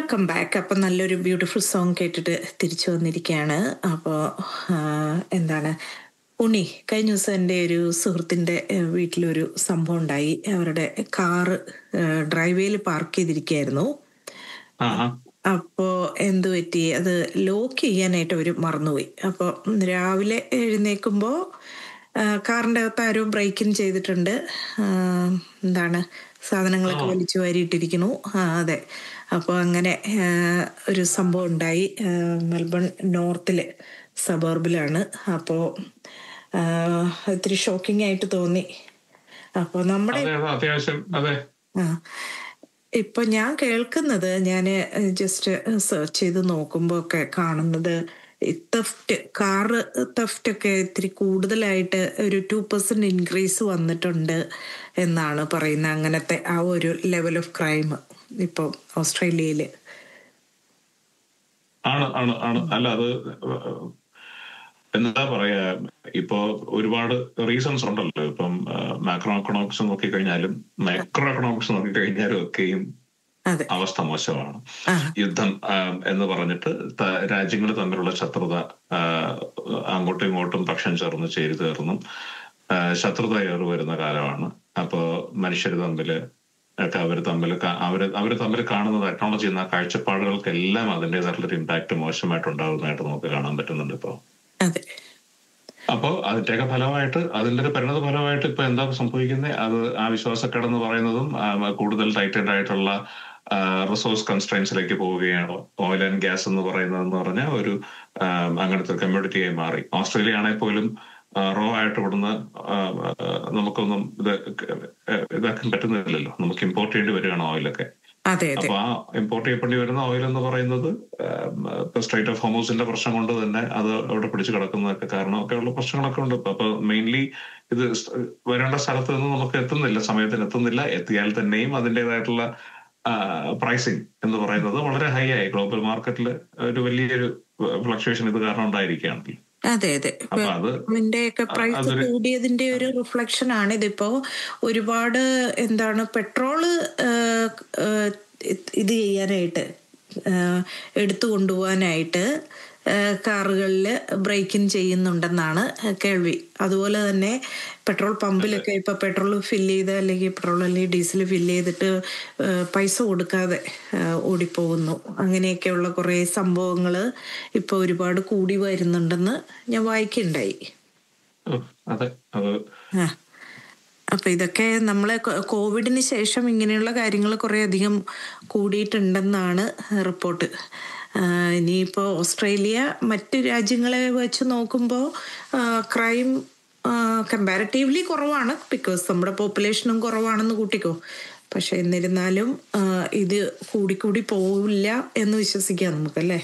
Welcome back അപ്പം നല്ലൊരു beautiful song കേട്ടിട്ട് തിരിച്ചു വന്നിരിക്കുകയാണ് അപ്പോൾ എന്താണ് ഉണ്ണി കഴിഞ്ഞ ദിവസം എൻ്റെ ഒരു സുഹൃത്തിൻ്റെ ഏഹ്, വീട്ടിലൊരു സംഭവം ഉണ്ടായി അവരുടെ കാറ് ഡ്രൈവേയിൽ പാർക്ക് ചെയ്തിരിക്കുകയായിരുന്നു ആഹാ. അപ്പോൾ എന്തു പറ്റി അത് ലോക്ക് ചെയ്യാനായിട്ട് അവർ മറന്നുപോയി അപ്പോൾ രാവിലെ എഴുന്നേൽക്കുമ്പോൾ കാറിൻ്റെ അകത്ത് ആരോ ബ്രേക്കിൻ ചെയ്തിട്ടുണ്ട് ആ, എന്താണ് സാധനങ്ങളൊക്കെ വലിച്ചു വാരിയിട്ടിരിക്കുന്നു ആ അതെ അപ്പോൾ അങ്ങനെ ആ, ഒരു സംഭവം ഉണ്ടായി ആ, മെൽബൺ നോർത്തിലെ സബർബിലാണ് അപ്പോൾ ഇത്തിരി ഷോക്കിംഗ് ആയിട്ട് തോന്നി അപ്പോൾ നമ്മുടെ അതെ അതെ അത്യാവശ്യം അതെ ആ ഇപ്പൊ ഞാൻ കേൾക്കുന്നത് ഞാൻ ജസ്റ്റ് സെർച്ച് ചെയ്ത് നോക്കുമ്പോൾ ഒക്കെ കാണുന്നത് തെഫ്റ്റ് കാറ് തെഫ്റ്റ് ഒക്കെ ഇത്തിരി കൂടുതലായിട്ട് ഒരു ടു പെർസെന്റ് ഇൻക്രീസ് വന്നിട്ടുണ്ട് എന്നാണ് പറയുന്നത് അങ്ങനത്തെ ആ ഒരു ലെവൽ ഓഫ് ക്രൈം ഇപ്പോൾ ഓസ്ട്രേലിയയിൽ ആണ് ആണ് ആണ് അല്ല അത് എന്താ പറയാ ഇപ്പോ ഒരുപാട് റീസൺസ് ഉണ്ടല്ലോ ഇപ്പം മാക്രോ എക്കണോമിക്സ് നോക്കിക്കഴിഞ്ഞാലും മൈക്രോ എക്കണോമിക്സ് നോക്കിക്കഴിഞ്ഞാലും ഒക്കെയും അതെ അവസ്ഥ മോശമാണ് ആ യുദ്ധം ആ, എന്ന് പറഞ്ഞിട്ട് രാജ്യങ്ങൾ തമ്മിലുള്ള ശത്രുത ആ, അങ്ങോട്ടും ഇങ്ങോട്ടും പക്ഷം ചേർന്ന് ചേരി തീർന്നും ആ, ശത്രുത ഏറി വരുന്ന കാലമാണ് അപ്പോ മനുഷ്യർ തമ്മില് ഒക്കെ അവർ തമ്മിൽ അവർ അവർ തമ്മിൽ കാണുന്ന ടെക്നോളജി എന്ന കാഴ്ചപ്പാടുകൾക്കെല്ലാം അതിൻ്റെതായിട്ടുള്ള ഒരു ഇമ്പാക്ട് മോശമായിട്ട് ഉണ്ടാകുന്നതായിട്ട് നമുക്ക് കാണാൻ പറ്റുന്നുണ്ട് ഇപ്പോൾ അതെ അപ്പോ അതിന്റെയൊക്കെ ഫലമായിട്ട് അതിന്റെ ഒരു പരിണത ഫലമായിട്ട് ഇപ്പൊ എന്താ സംഭവിക്കുന്നത് അത് ആ വിശ്വാസക്കേടെന്ന് പറയുന്നതും ആ, കൂടുതൽ ടൈറ്റഡ് ആയിട്ടുള്ള റിസോഴ്സ് കൺസ്ട്രൈൻസിലേക്ക് പോവുകയാണ് ഓയിൽ ആൻഡ് ഗ്യാസ് എന്ന് പറയുന്നതെന്ന് പറഞ്ഞാൽ ഒരു ആ, അങ്ങനത്തെ കമ്മ്യൂണിറ്റിയായി മാറി ഓസ്ട്രേലിയ ആണെങ്കിൽ പോലും റോ ആയിട്ട് ഇവിടുന്ന് ആ, ആ, നമുക്കൊന്നും ഇത് ഇതാക്കാൻ പറ്റുന്നില്ലല്ലോ നമുക്ക് ഇമ്പോർട്ട് ചെയ്യേണ്ടി വരികയാണ് ഓയിലൊക്കെ അതെ അതെ അപ്പൊ ആ ഇമ്പോർട്ട് ചെയ്യപ്പെടി വരുന്ന ഓയിൽ എന്ന് പറയുന്നത് സ്ട്രൈറ്റ് ഓഫ് ഹോമോസിന്റെ പ്രശ്നം കൊണ്ട് തന്നെ അത് അവിടെ പിടിച്ചു കിടക്കുന്നതൊക്കെ കാരണമൊക്കെ ഉള്ള പ്രശ്നങ്ങളൊക്കെ ഉണ്ട് ഇപ്പൊ. അപ്പൊ മെയിൻലി ഇത് സ് വരേണ്ട സ്ഥലത്ത് നിന്ന് നമുക്ക് എത്തുന്നില്ല സമയത്തിന് എത്തുന്നില്ല എത്തിയാൽ തന്നെയും അതിൻ്റെതായിട്ടുള്ള പ്രൈസിങ് എന്ന് പറയുന്നത് വളരെ ഹൈ ആയി ഗ്ലോബൽ മാർക്കറ്റിൽ ഒരു വലിയൊരു ഫ്ലക്ച്വേഷൻ ഇത് കാരണം ഉണ്ടായിരിക്കുകയാണ് അതെ അതെ അപ്പൊ അത് ഒക്കെ പ്രൈസ് അതൊരു- കൂടിയതിന്റെ ഒരു റിഫ്ലക്ഷൻ ആണ് ഇതിപ്പോ ഒരുപാട് എന്താണ് പെട്രോള് ഏഹ്, ഏഹ്, ഇത് ചെയ്യാനായിട്ട് ഏഹ്, എടുത്തു കൊണ്ടുപോകാനായിട്ട് കാറുകളിൽ ബ്രേക്കിംഗ് ചെയ്യുന്നുണ്ടെന്നാണ് കേൾവി അതുപോലെ തന്നെ പെട്രോൾ പമ്പിലൊക്കെ ഇപ്പൊ പെട്രോൾ ഫില്ല് ചെയ്ത് അല്ലെങ്കിൽ പെട്രോൾ അല്ലെങ്കിൽ ഡീസൽ ഫില്ല് ചെയ്തിട്ട് ഏഹ്, പൈസ കൊടുക്കാതെ ഏഹ്, ഓടിപ്പോകുന്നു അങ്ങനെയൊക്കെയുള്ള കുറേ സംഭവങ്ങൾ ഇപ്പൊ ഒരുപാട് കൂടി വരുന്നുണ്ടെന്ന് ഞാൻ വായിക്കുണ്ടായി ഉം, അതെ അത് ആ അപ്പൊ ഇതൊക്കെ നമ്മളെ കോ- കോവിഡിന് ശേഷം ഇങ്ങനെയുള്ള കാര്യങ്ങൾ കുറെ അധികം കൂടിയിട്ടുണ്ടെന്നാണ് റിപ്പോർട്ട് ആ, ഇനിയിപ്പോ ഓസ്ട്രേലിയ മറ്റ് രാജ്യങ്ങളെ വെച്ച് നോക്കുമ്പോൾ ക്രൈം കമ്പാരിറ്റീവ്ലി കുറവാണ് ബിക്കോസ് നമ്മുടെ പോപ്പുലേഷനും കുറവാണെന്ന് കൂട്ടിക്കോ പക്ഷെ എന്നിരുന്നാലും ആ, ഇത് കൂടിക്കൂടി പോവില്ല എന്ന് വിശ്വസിക്കാം നമുക്കല്ലേ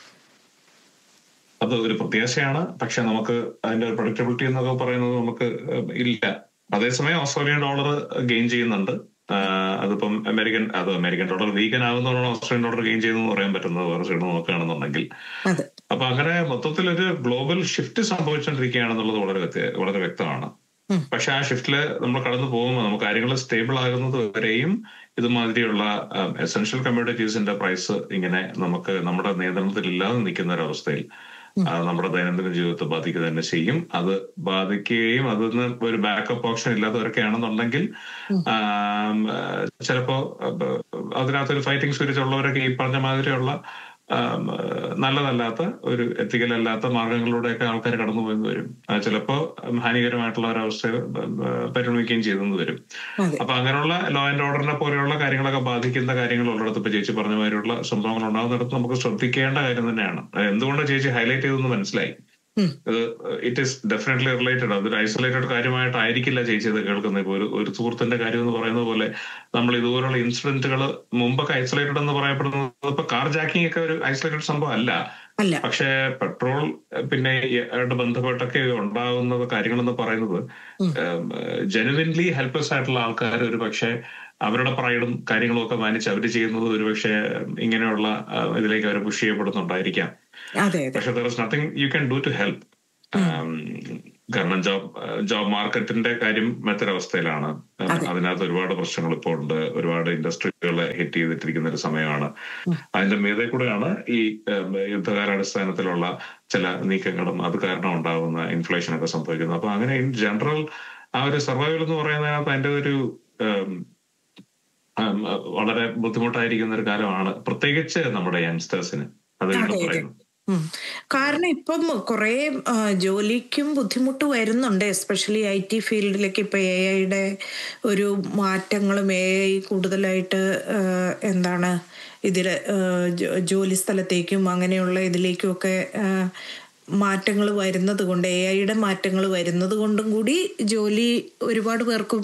അത് ഒരു പ്രത്യാശയാണ് പക്ഷെ നമുക്ക് അതിന്റെ പ്രൊഡക്റ്റബിലിറ്റി എന്നൊക്കെ പറയുന്നത് നമുക്ക് ഏഹ്, ഇല്ല അതേസമയം ഓസ്ട്രേലിയൻ ഡോളർ ഗെയിൻ ചെയ്യുന്നുണ്ട് ആഹ് അതിപ്പം അമേരിക്കൻ അത് അമേരിക്കൻ ഡോളർ വീക്കൻ ആകുന്നതോടാണ് ഓസ്ട്രേലിയൻ ഡോളർ ഗെയിൻ ചെയ്തെന്ന് പറയാൻ പറ്റുന്നത് വേറെ സൈഡ് നോക്കുകയാണെന്നുണ്ടെങ്കിൽ അതെ അപ്പൊ അങ്ങനെ മൊത്തത്തിൽ ഒരു ഗ്ലോബൽ ഷിഫ്റ്റ് സംഭവിച്ചുകൊണ്ടിരിക്കുകയാണെന്നുള്ളത് വളരെ വ്യക്ത- വളരെ വ്യക്തമാണ് ഉം. പക്ഷെ ആ ഷിഫ്റ്റില് നമ്മൾ കടന്നു പോകുമ്പോൾ നമുക്ക് കാര്യങ്ങൾ സ്റ്റേബിൾ ആകുന്നത് വരെയും ഇതുമാതിരിയുള്ള എസെൻഷ്യൽ കമ്മ്യൂണിറ്റീസിന്റെ പ്രൈസ് ഇങ്ങനെ നമുക്ക് നമ്മുടെ നിയന്ത്രണത്തിൽ ഇല്ലാതെ നിൽക്കുന്ന ഒരു അവസ്ഥയിൽ ആ, നമ്മുടെ ദൈനംദിന ജീവിതത്തെ ബാധിക്കുക തന്നെ ചെയ്യും അത് ബാധിക്കുകയും അതിന് ഒരു ബാക്കപ്പ് ഓപ്ഷൻ ഇല്ലാത്തവരൊക്കെ ആണെന്നുണ്ടെങ്കിൽ ആം, ആ, ചിലപ്പോ അഹ്, അതിനകത്തൊരു ഫൈറ്റിംഗ് സ്പിരിറ്റ് ഉള്ളവരൊക്കെ ഈ പറഞ്ഞ മാതിരിയുള്ള ആം, ആ, നല്ലതല്ലാത്ത ഒരു എത്തിക്കൽ അല്ലാത്ത മാർഗങ്ങളിലൂടെയൊക്കെ ആൾക്കാർ കടന്നു പോയെന്ന് വരും അത് ചിലപ്പോ ഹാനികരമായിട്ടുള്ള ഒരവസ്ഥ പരിണമിക്കുകയും ചെയ്തെന്ന് വരും അതെ അപ്പൊ അങ്ങനെയുള്ള ലോ ആൻഡ് ഓർഡറിനെ പോലെയുള്ള കാര്യങ്ങളൊക്കെ ബാധിക്കുന്ന കാര്യങ്ങൾ ഉള്ളിടത്ത് ഇപ്പൊ ചേച്ചി പറഞ്ഞ മാതിരിയുള്ള സംഭവങ്ങൾ ഉണ്ടാകുന്നിടത്ത് നമുക്ക് ശ്രദ്ധിക്കേണ്ട കാര്യം തന്നെയാണ് അത് എന്തുകൊണ്ട് ചേച്ചി ഹൈലൈറ്റ് ചെയ്തെന്ന് മനസ്സിലായി ഉം. ഇത് ഇറ്റ് ഈസ് ഡെഫിനറ്റ്ലി റിലേറ്റഡ് അതൊരു ഐസൊലേറ്റഡ് കാര്യമായിട്ടായിരിക്കില്ല ചേച്ചി ഇത് കേൾക്കുന്നത് ഇപ്പൊ ഒരു ഒരു സുഹൃത്തിന്റെ കാര്യം എന്ന് പറയുന്നത് പോലെ നമ്മൾ ഇതുപോലുള്ള ഇൻസിഡന്റുകൾ മുമ്പൊക്കെ ഐസൊലേറ്റഡ് എന്ന് പറയപ്പെടുന്നത് ഇപ്പൊ കാർ ജാക്കിംഗ് ഒക്കെ ഒരു ഐസൊലേറ്റഡ് സംഭവം അല്ല അല്ല പക്ഷേ പെട്രോൾ പിന്നെ ആയിട്ട് ബന്ധപ്പെട്ടൊക്കെ ഉണ്ടാകുന്ന കാര്യങ്ങളെന്ന് പറയുന്നത് ജെനുവിൻലി ഹെൽപ്ലെസ് ആയിട്ടുള്ള ആൾക്കാർ ഒരു പക്ഷേ അവരുടെ പ്രൈഡും കാര്യങ്ങളും ഒക്കെ മാനിച്ച് അവർ ചെയ്യുന്നത് ഒരുപക്ഷെ ഇങ്ങനെയുള്ള ആ, ഇതിലേക്ക് അവർ പുഷ് ചെയ്യപ്പെടുന്നുണ്ടായിരിക്കാം അതെ അതെ പക്ഷെ there is nothing you can do to help കാരണം ജോബ് ജോബ് മാർക്കറ്റിന്റെ കാര്യം മറ്റൊരവസ്ഥയിലാണ് അതിനകത്ത് ഒരുപാട് പ്രശ്നങ്ങൾ ഇപ്പോൾ ഉണ്ട് ഒരുപാട് ഇൻഡസ്ട്രികളെ ഹിറ്റ് ചെയ്തിട്ടിരിക്കുന്ന ഒരു സമയമാണ് അതിന്റെ മീതെ കൂടെയാണ് ഈ യുദ്ധകാലാടിസ്ഥാനത്തിലുള്ള ചില നീക്കങ്ങളും അത് കാരണം ഉണ്ടാകുന്ന ഇൻഫ്ലേഷൻ ഒക്കെ സംഭവിക്കുന്നത് അപ്പൊ അങ്ങനെ ഇൻ ജനറൽ ആ ഒരു സർവൈവൽ എന്ന് പറയുന്നതിനകത്ത് അതിന്റെ ഒരു വളരെ ബുദ്ധിമുട്ടായിരിക്കുന്ന ഒരു കാലമാണ് പ്രത്യേകിച്ച് നമ്മുടെ യങ്സ്റ്റേഴ്സിന് അത് പറയുന്നു കാരണം ഇപ്പം കുറെ ജോലിക്കും ബുദ്ധിമുട്ട് വരുന്നുണ്ട് എസ്പെഷ്യലി ഐ ടി ഫീൽഡിലേക്ക് ഇപ്പൊ എ ഐയുടെ ഒരു മാറ്റങ്ങളും എ ഐ കൂടുതലായിട്ട് എന്താണ് ഇതിൽ ജോലി സ്ഥലത്തേക്കും അങ്ങനെയുള്ള ഇതിലേക്കും ഒക്കെ മാറ്റങ്ങൾ വരുന്നത് കൊണ്ട് എ ഐയുടെ മാറ്റങ്ങൾ വരുന്നത് കൊണ്ടും കൂടി ജോലി ഒരുപാട് പേർക്കും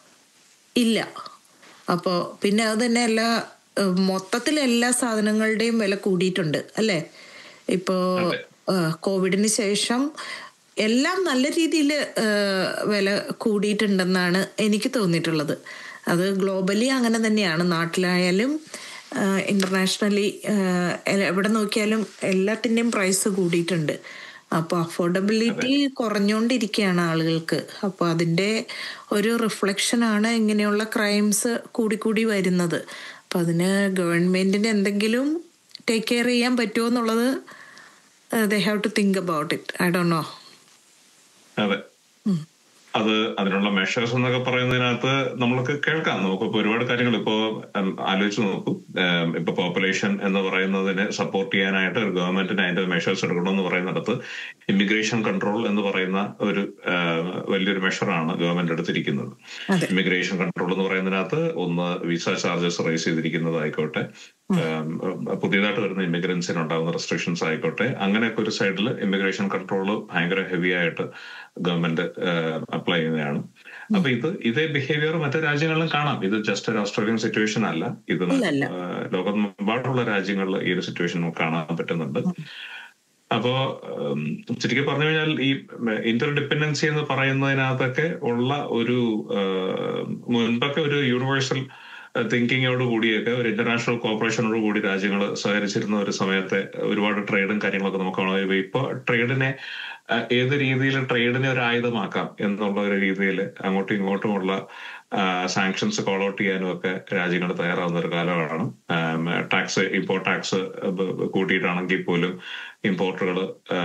ഇല്ല അപ്പോൾ പിന്നെ അത് തന്നെ എല്ലാ മൊത്തത്തിൽ എല്ലാ സാധനങ്ങളുടെയും വില കൂടിയിട്ടുണ്ട് അല്ലേ ഇപ്പോ കോവിഡിന് ശേഷം എല്ലാം നല്ല രീതിയിൽ വില കൂടിയിട്ടുണ്ടെന്നാണ് എനിക്ക് തോന്നിയിട്ടുള്ളത് അത് ഗ്ലോബലി അങ്ങനെ തന്നെയാണ് നാട്ടിലായാലും ഇന്റർനാഷണലി എവിടെ നോക്കിയാലും എല്ലാത്തിൻ്റെയും പ്രൈസ് കൂടിയിട്ടുണ്ട് അപ്പോൾ അഫോർഡബിലിറ്റി കുറഞ്ഞുകൊണ്ടിരിക്കുകയാണ് ആളുകൾക്ക് അപ്പോൾ അതിൻ്റെ ഒരു റിഫ്ലക്ഷനാണ് ഇങ്ങനെയുള്ള ക്രൈംസ് കൂടിക്കൂടി വരുന്നത് അപ്പം അതിന് ഗവൺമെൻറ്റിന് എന്തെങ്കിലും ടേക്ക് കെയർ ചെയ്യാൻ പറ്റുമോ എന്നുള്ളത് they have to think about it I ഡോ നോ അതെ അത് അതിനുള്ള മെഷേഴ്സ് എന്നൊക്കെ പറയുന്നതിനകത്ത് നമ്മൾക്ക് കേൾക്കാം നമുക്കിപ്പോ ഒരുപാട് കാര്യങ്ങൾ ഇപ്പോ ആലോചിച്ച് നോക്കൂ ഇപ്പൊ പോപ്പുലേഷൻ എന്ന് പറയുന്നതിനെ സപ്പോർട്ട് ചെയ്യാനായിട്ട് ഒരു ഗവൺമെന്റിന് അതിന്റെ മെഷേഴ്സ് എടുക്കണമെന്ന് പറയുന്നിടത്ത് ഇമിഗ്രേഷൻ കൺട്രോൾ എന്ന് പറയുന്ന ഒരു വലിയൊരു മെഷറാണ് ഗവൺമെന്റ് എടുത്തിരിക്കുന്നത് ഇമിഗ്രേഷൻ കൺട്രോൾ എന്ന് പറയുന്നതിനകത്ത് ഒന്ന് വിസ ചാർജസ് റേസ് ചെയ്തിരിക്കുന്നതായിക്കോട്ടെ പുതിയതായിട്ട് വരുന്ന ഇമിഗ്രൻസിന് ഉണ്ടാകുന്ന റെസ്ട്രിക്ഷൻസ് ആയിക്കോട്ടെ അങ്ങനെയൊക്കെ ഒരു സൈഡിൽ ഇമിഗ്രേഷൻ കൺട്രോൾ ഭയങ്കര ഹെവി ആയിട്ട് ഗവൺമെന്റ് അപ്ലൈ ചെയ്യുന്നതാണ് അപ്പൊ ഇത് ഇതേ ബിഹേവിയർ മറ്റു രാജ്യങ്ങളിലും കാണാം ഇത് ജസ്റ്റ് ഒരു ഓസ്ട്രേലിയൻ സിറ്റുവേഷൻ അല്ല ഇത് ലോകമെമ്പാടുള്ള രാജ്യങ്ങളിൽ ഈ ഒരു സിറ്റുവേഷൻ നമുക്ക് കാണാൻ പറ്റുന്നുണ്ട് അപ്പോ ചുരുക്കി പറഞ്ഞു കഴിഞ്ഞാൽ ഈ ഇന്റർ ഡിപ്പെൻഡൻസി എന്ന് പറയുന്നതിനകത്തൊക്കെ ഉള്ള ഒരു മുൻപൊക്കെ ഒരു യൂണിവേഴ്സൽ തിങ്കിങ്ങോട് കൂടിയൊക്കെ ഒരു ഇന്റർനാഷണൽ കോർപ്പറേഷനോട് കൂടി രാജ്യങ്ങൾ സഹകരിച്ചിരുന്ന ഒരു സമയത്തെ ഒരുപാട് ട്രേഡും കാര്യങ്ങളൊക്കെ നമുക്ക് കാണാം ഇപ്പൊ ട്രേഡിനെ ഏത് രീതിയിൽ ട്രേഡിനെ ഒരു ആയുധമാക്കാം എന്നുള്ള ഒരു രീതിയിൽ അങ്ങോട്ടും ഇങ്ങോട്ടുമുള്ള സാങ്ഷൻസ് കോൾ ഔട്ട് ചെയ്യാനും ഒക്കെ രാജ്യങ്ങൾ തയ്യാറാവുന്ന ഒരു കാലമാണ് ടാക്സ് ഇമ്പോർട്ട് ടാക്സ് കൂട്ടിയിട്ടാണെങ്കിൽ പോലും ഇമ്പോർട്ടുകൾ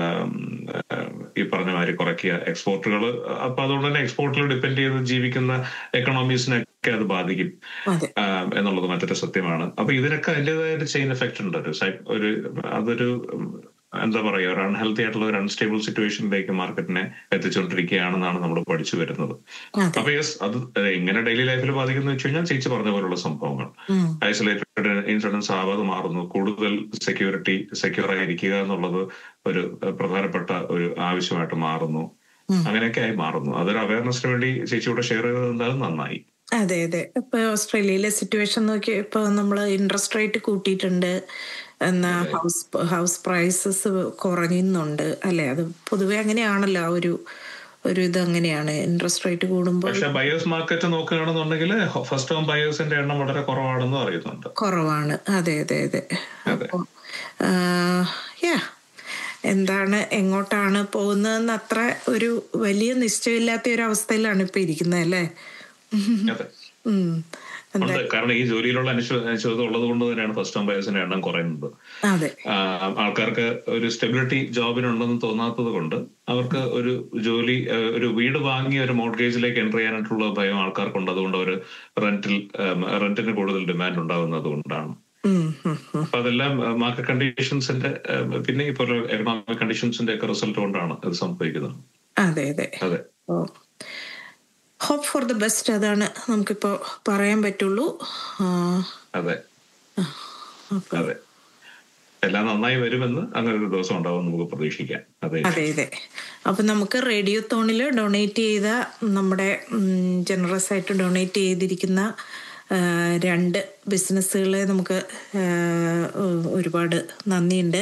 ഈ പറഞ്ഞ മാതിരി കുറയ്ക്കുക എക്സ്പോർട്ടുകൾ അപ്പൊ അതുകൊണ്ട് തന്നെ എക്സ്പോർട്ടിൽ ഡിപ്പെൻഡ് ചെയ്ത് ജീവിക്കുന്ന എക്കണോമീസിനൊക്കെ അത് ബാധിക്കും എന്നുള്ളത് മറ്റൊരു സത്യമാണ് അപ്പൊ ഇതിനൊക്കെ അതിൻ്റെതായ ഒരു ചെയിൻ എഫക്റ്റ് ഉണ്ട് ഒരു ഒരു അതൊരു എന്താ പറയുക ഒരു അൺഹെൽത്തി ആയിട്ടുള്ള ഒരു അൺസ്റ്റേബിൾ സിറ്റുവേഷനിലേക്ക് മാർക്കറ്റിനെ എത്തിച്ചുകൊണ്ടിരിക്കുകയാണെന്നാണ് നമ്മൾ പഠിച്ചു വരുന്നത് അപ്പൊ യെസ് അത് എങ്ങനെ ഡെയിലി ലൈഫിൽ ബാധിക്കുന്നു വെച്ച് കഴിഞ്ഞാൽ ചേച്ചി പറഞ്ഞ പോലുള്ള സംഭവങ്ങൾ ഐസൊലേറ്റഡ് ഇൻഷുറൻസ് ആവാതെ മാറുന്നു കൂടുതൽ സെക്യൂരിറ്റി സെക്യൂർ ആയിരിക്കുക എന്നുള്ളത് ഒരു പ്രധാനപ്പെട്ട ഒരു ആവശ്യമായിട്ട് മാറുന്നു അങ്ങനെയൊക്കെ ആയി മാറുന്നു അതൊരു അവയർനെസ്സിന് വേണ്ടി ചേച്ചിയോടെ ഷെയർ ചെയ്തത് എന്തായാലും നന്നായി അതെ അതെ ഇപ്പൊ ഓസ്ട്രേലിയയിലെ സിറ്റുവേഷൻ നോക്കി ഇപ്പൊ നമ്മൾ ഇൻട്രസ്റ്റ് റേറ്റ് കൂട്ടിയിട്ടുണ്ട് എന്നാ ഹൗസ് ഹൗസ് പ്രൈസസ് കുറയുന്നുണ്ട് അല്ലെ അത് പൊതുവെ അങ്ങനെയാണല്ലോ ആ ഒരു ഒരു ഇത് അങ്ങനെയാണ് ഇൻട്രസ്റ്റ് റേറ്റ് കൂടുമ്പോൾ പക്ഷെ ബയേഴ്സ് മാർക്കറ്റ് നോക്കുകയാണെന്നുണ്ടെങ്കിൽ ഫസ്റ്റ് ഹോം ബയേഴ്സിന്റെ എണ്ണം വളരെ കുറവാണെന്ന് അറിയുന്നുണ്ട് കുറവാണ് അതെ അതെ അതെ അപ്പോ യാ എന്താണ് എങ്ങോട്ടാണ് പോകുന്നതെന്ന് അത്ര ഒരു വലിയ നിശ്ചയമില്ലാത്ത ഒരു അവസ്ഥയിലാണ് ഇപ്പൊ ഇരിക്കുന്നത് അല്ലേ കാരണം ഈ ജോലിയിലുള്ള അനിശ്ചിതത്വം ഉള്ളത് കൊണ്ട് തന്നെയാണ് ഫസ്റ്റ് ടൈം ബയേഴ്സിന്റെ എണ്ണം കുറയുന്നത് ആൾക്കാർക്ക് ഒരു സ്റ്റെബിലിറ്റി ജോബിനുണ്ടെന്ന് തോന്നാത്തത് കൊണ്ട് അവർക്ക് ഒരു ജോലി ഒരു വീട് വാങ്ങി ഒരു മോർഗേജിലേക്ക് എൻ്റർ ചെയ്യാനായിട്ടുള്ള ഭയം ആൾക്കാർക്കുണ്ട് അതുകൊണ്ട് അവർ റെന്റിൽ റെന്റിന് കൂടുതൽ ഡിമാൻഡ് ഉണ്ടാകുന്നത് കൊണ്ടാണ് അപ്പൊ അതെല്ലാം മാർക്കറ്റ് കണ്ടീഷൻസിന്റെ പിന്നെ ഇപ്പോൾ എക്കണോമിക് കണ്ടീഷൻസിന്റെ ഒക്കെ റിസൾട്ട് കൊണ്ടാണ് അത് സംഭവിക്കുന്നത് അതെ അതെ അതെ ഹോപ്പ് ഫോർ ദ ബെസ്റ്റ് അതാണ് നമുക്കിപ്പോ പറയാൻ പറ്റുള്ളൂ അതെ അതെ എല്ലാം നന്നായി വരുമെന്ന് അങ്ങനെ ഒരു ദിവസം ഉണ്ടാവും നമുക്ക് പ്രതീക്ഷിക്കാം അതെ അതെ അപ്പൊ നമുക്ക് റേഡിയോ തോണിൽ ഡൊണേറ്റ് ചെയ്ത നമ്മുടെ ജനറസ് ആയിട്ട് ഡൊണേറ്റ് ചെയ്തിരിക്കുന്ന രണ്ട് ബിസിനസ്സുകളെ നമുക്ക് ഒരുപാട് നന്ദിയുണ്ട്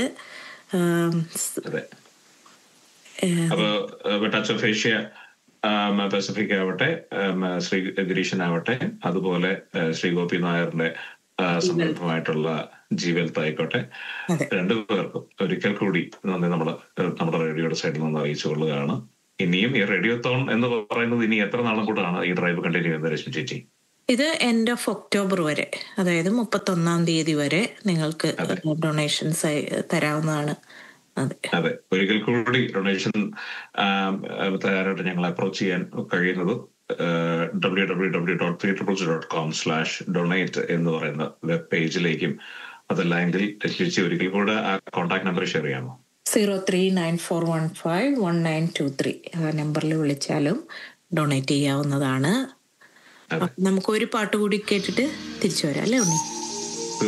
അപ്പൊ ടച്ച് ഓഫ് ഏഷ്യ പസഫിക് ആവട്ടെ ശ്രീ ഗിരീഷൻ ആവട്ടെ അതുപോലെ ശ്രീ ഗോപി നായരുടെ സംരംഭമായിട്ടുള്ള ജീവൽത്ത് ആയിക്കോട്ടെ രണ്ടു പേർക്കും ഒരിക്കൽ കൂടി നന്ദി നമ്മൾ നമ്മുടെ റേഡിയോയുടെ സൈഡിൽ നിന്ന് അറിയിച്ചു കൊള്ളുകയാണ് ഇനിയും ഈ റേഡിയോത്തോൺ എന്ന് പറയുന്നത് ഇനി എത്ര നാളും കൂടാണ് ഈ ഡ്രൈവ് കണ്ടിന്യൂ ചെയ്യുന്നത് രശ്മി ചേച്ചി ഇത് എൻഡ് ഓഫ് ഒക്ടോബർ വരെ അതായത് മുപ്പത്തൊന്നാം തീയതി വരെ നിങ്ങൾക്ക് ഡൊണേഷൻസ് തരാവുന്നതാണ് അതെ അതെ ഒരിക്കൽ കൂടി ഡൊണേഷൻ തയ്യാറായിട്ട് ഞങ്ങൾ അപ്രോച്ച് ചെയ്യാൻ കഴിയുന്നത് W W W dot three triple dot com slash donate എന്ന് പറയുന്ന വെബ് പേജിലേക്കും അതല്ലെങ്കിൽ ചേച്ചി ഒരിക്കൽ കൂടെ ആ കോൺടാക്ട് നമ്പർ ഷെയർ ചെയ്യാമോ zero three nine four one five one nine two three ആ നമ്പറിൽ വിളിച്ചാലും ഡൊണേറ്റ് ചെയ്യാവുന്നതാണ് അതെ. അപ്പൊ നമുക്ക് ഒരു പാട്ട് കൂടി കേട്ടിട്ട് തിരിച്ചു വരാം അല്ലേ ഉണ്ണി